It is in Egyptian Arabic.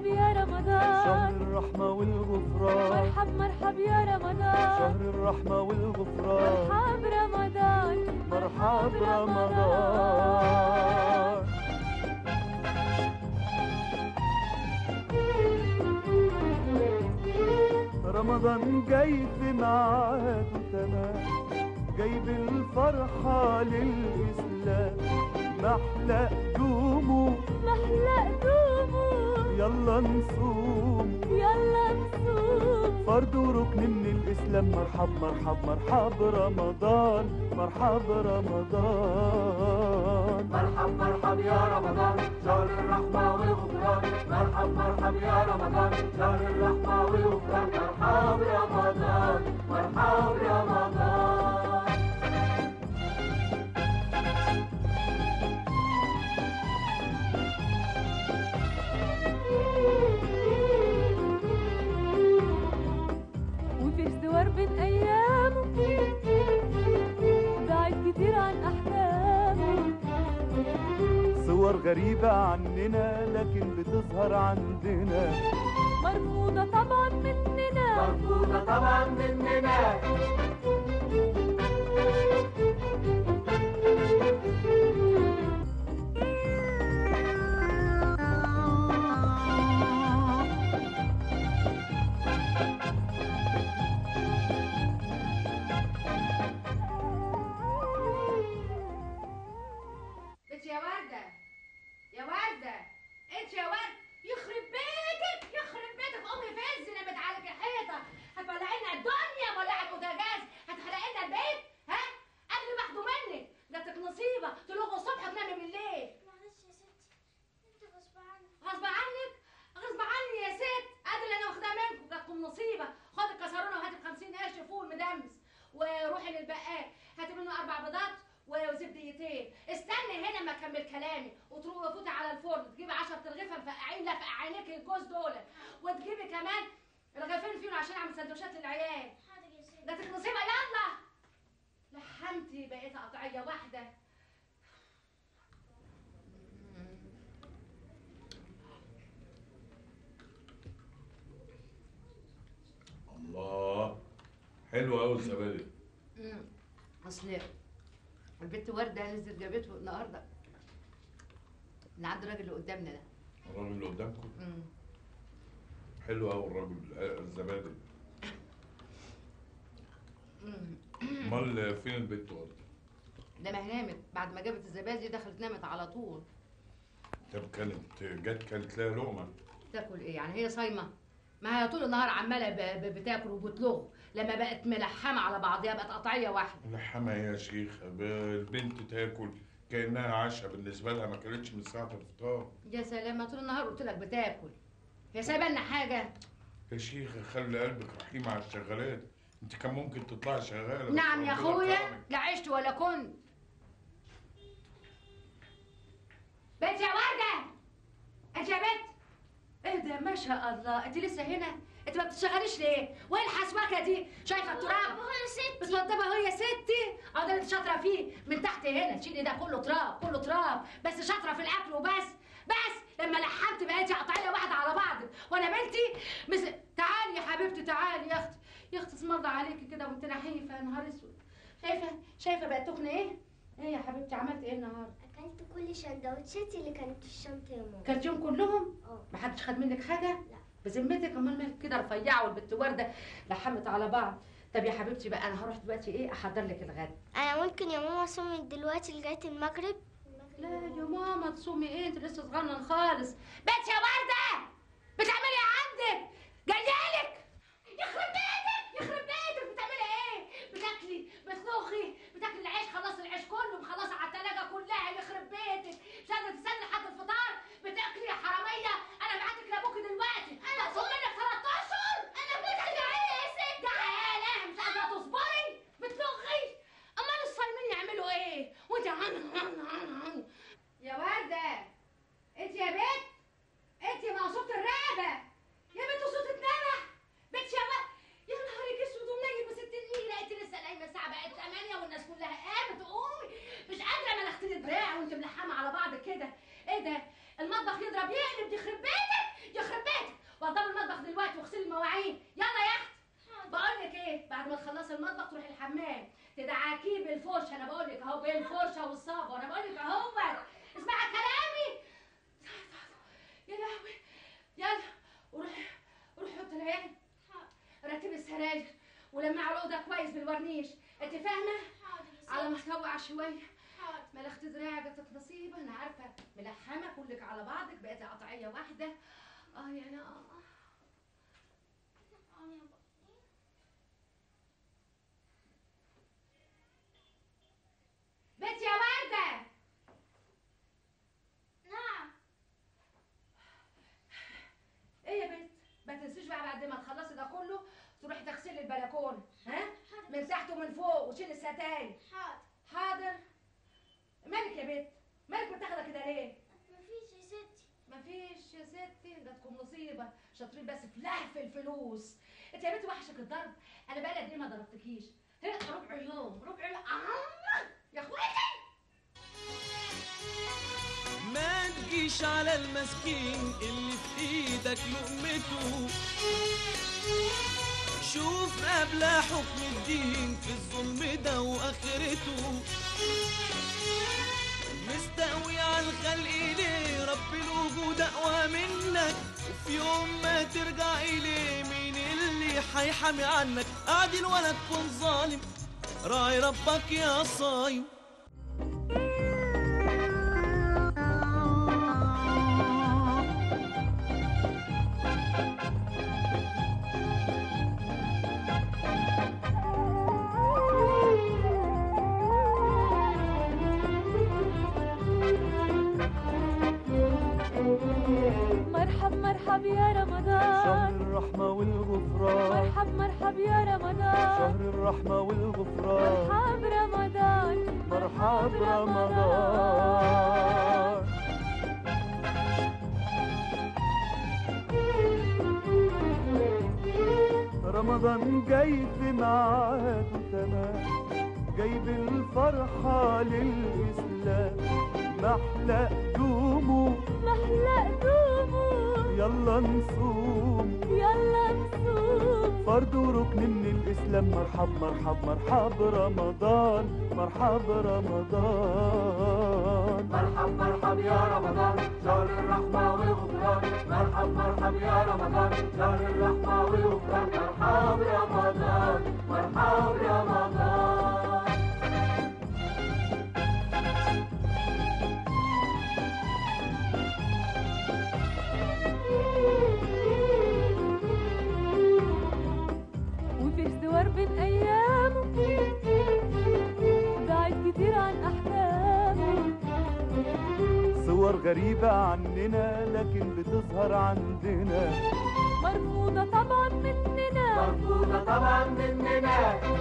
مرحب يا شهر رمضان الرحمة والغفران مرحب مرحب يا رمضان شهر الرحمة والغفران مرحب رمضان مرحب رمضان رمضان جاي في ميعاده تمام جايب الفرحة للإسلام محلى قدومه محلى قدومه يلا نصوم يلا نصوم فرد وركن من الإسلام مرحب مرحب مرحب رمضان مرحب رمضان مرحب مرحب يا رمضان شهر الرحمة والغفران مرحب مرحب يا رمضان شهر الرحمة والغفران مرحب رمضان مرحب رمضان وفي الزوار بين أيامه بعد كتير عن أحلامه صور غريبة عننا لكن بتظهر عندنا مرفوضة طبعا مننا مرفوضة طبعا مننا انت يا وردة يا وردة انت يا وردة يخرب بيتك يخرب بيتك امي فز نمت عليك الحيطة هتولعي لنا الدنيا مولعة بوتاجاز هتحرقي لنا البيت ها اكل باخده منك جاتك نصيبة تلوغوا الصبح وتنامي بالليل معلش يا ستي انت غصب عنك غصب عنك غصب عني يا ست ادي اللي انا واخداه منكم جاتكم نصيبه خد الكسرونه وهاتي ب 50 قرش فول مدمس وروحي للبقال هاتي منه اربع بيضات وزبديتين استني هنا ما اكمل كلامي وتروحي فوتي على الفرن تجيبي 10 ترغيفه مفقعين لفقعينك الجوز دول وتجيبي كمان رغيفين فيهم عشان اعمل سندوتشات للعيال حاضر يا ستي جاتك نصيبه يلا لحمتي بقيت قطعيه واحده الله حلو قوي الزبادي امم اصل البت ورده نزلت جابته النهارده من عند الراجل اللي قدامنا ده الراجل اللي قدامكم امم حلو قوي الراجل آه، الزبادي امم امال فين البت ورده ده ما هي نامت بعد ما جابت الزبادي دخلت نامت على طول طب كانت جت كانت لها لقمه تاكل ايه يعني هي صايمه ما هي طول النهار عماله ب- ب- بتاكل وبتلغ لما بقت ملحمه على بعضيها بقت قطعيه واحده لحمه يا شيخ ب- البنت تاكل كانها عشاء بالنسبه لها ما كانتش من ساعه الفطار يا سلام ما طول النهار قلت لك بتاكل هي سايبه لنا حاجه يا شيخ خلي قلبك رحيم على الشغالات انت كان ممكن تطلعي شغاله بس نعم يا ربنا اخويا كرمك. لا عشت ولا كنت بنت يا ورده انت يا بنت ايه ده ما شاء الله انت لسه هنا انت ما بتشتغليش ليه وايه الحسواكه دي شايفه التراب هو يا ستي بتوضبها اهو يا ستي اه ده اللي انت شاطره فيه من تحت هنا شيلي ده كله تراب كله تراب بس شاطره في الاكل وبس بس لما لحمت بقيتي قطعيه واحده على بعض وانا بنتي مس... تعالي يا حبيبتي تعالي يا اختي يا اختي اسم الله عليكي كده وانت نحيفه يا نهار اسود شايفه شايفه بقت تخن ايه ايه يا حبيبتي عملت ايه النهارده اكلت كل شندوتشاتي اللي كانت في الشنطه يا ماما كلت يوم كلهم اه محدش خد منك حاجه لا. بذمتك امال مالك كده رفيعه والبت ورده لحمت على بعض طب يا حبيبتي بقى انا هروح دلوقتي ايه احضر لك الغدا انا ممكن يا ماما اصوم من دلوقتي لغايه المغرب لا يا ماما تصومي ايه انت لسه صغنن خالص بنت يا ورده بتعملي ايه عندك جايالك يخرب بيتك يخرب بيتك بتعملي ايه بتاكلي بتطبخي بتاكلي العيش خلاص العيش كله مخلصه على التلاجه كلها يخرب بيتك مش قادره تستني لحد الفطار بتاكلي يا حراميه انا بعتك لابوكي دلوقتي انا هصوم منك ثلاث اشهر انا بنتك جعانه يا ست جعانه مش قادره تصبري بتطبخي امال الصايمين يعملوا ايه وانت عن عن عن عن يا ورده انت يا بنت انت ما شفت دلوقتي واغسلي المواعين يلا يا اختي بقول لك ايه بعد ما تخلصي المطبخ تروحي الحمام تدعكيه بالفرشه انا بقول لك اهو بالفرشه والصابه انا بقول لك اهو اسمعي كلامي يا لهوي يلا وروحي روحي حطي العيال رتبي السراير ولمعي الاوضه كويس بالورنيش انت فاهمه على ما توقع شويه ملخت دراعي جاتك نصيبه انا عارفه ملحمه كلك على بعضك بقيتي قطعيه واحده اه يا انا اه بنت يا ورده نعم ايه يا بنت ما تنسيش بقى بعد ما تخلصي ده كله تروحي تغسلي البلكونه ها من تحت ومن فوق وتشيلي الستاير حاضر حاضر مالك يا بنت مالك متاخده كده ليه مفيش يا ستي مفيش يا ستي ده تكون مصيبه شاطرين بس في لهف الفلوس انت يا بنتي وحشك الضرب انا بقالي قد ايه ما ضربتكيش ها، ربع يوم ربع يوم آه، يا اخواتي ما تجيش على المسكين اللي في ايدك لقمته شوف قبل حكم الدين في الظلم ده واخرته مستقوي على الخلق ليه رب الوجود اقوى منك وفي يوم ما ترجع اليه مين اللي هيحامي عنك قاعدين ولا تكون ظالم راعي ربك يا صايم مرحب مرحب يا شهر رمضان الرحمة والغفران مرحب مرحب يا رمضان شهر الرحمة والغفران مرحب رمضان مرحب رمضان رمضان جاي في ميعاده تمام جايب الفرحة للإسلام محلى قدومه محلى قدومه يلا نصوم يلا نصوم فرد وركن من الإسلام مرحب مرحب مرحب رمضان مرحب رمضان مرحب مرحب يا رمضان شهر الرحمة والغفران مرحب مرحب يا رمضان شهر الرحمة والغفران مرحب رمضان مرحب رمضان وفي الزوار بين أيامه بعد كتير عن أحلامه صور غريبة عننا لكن بتظهر عندنا مرفوضة طبعا مننا مرفوضة طبعا مننا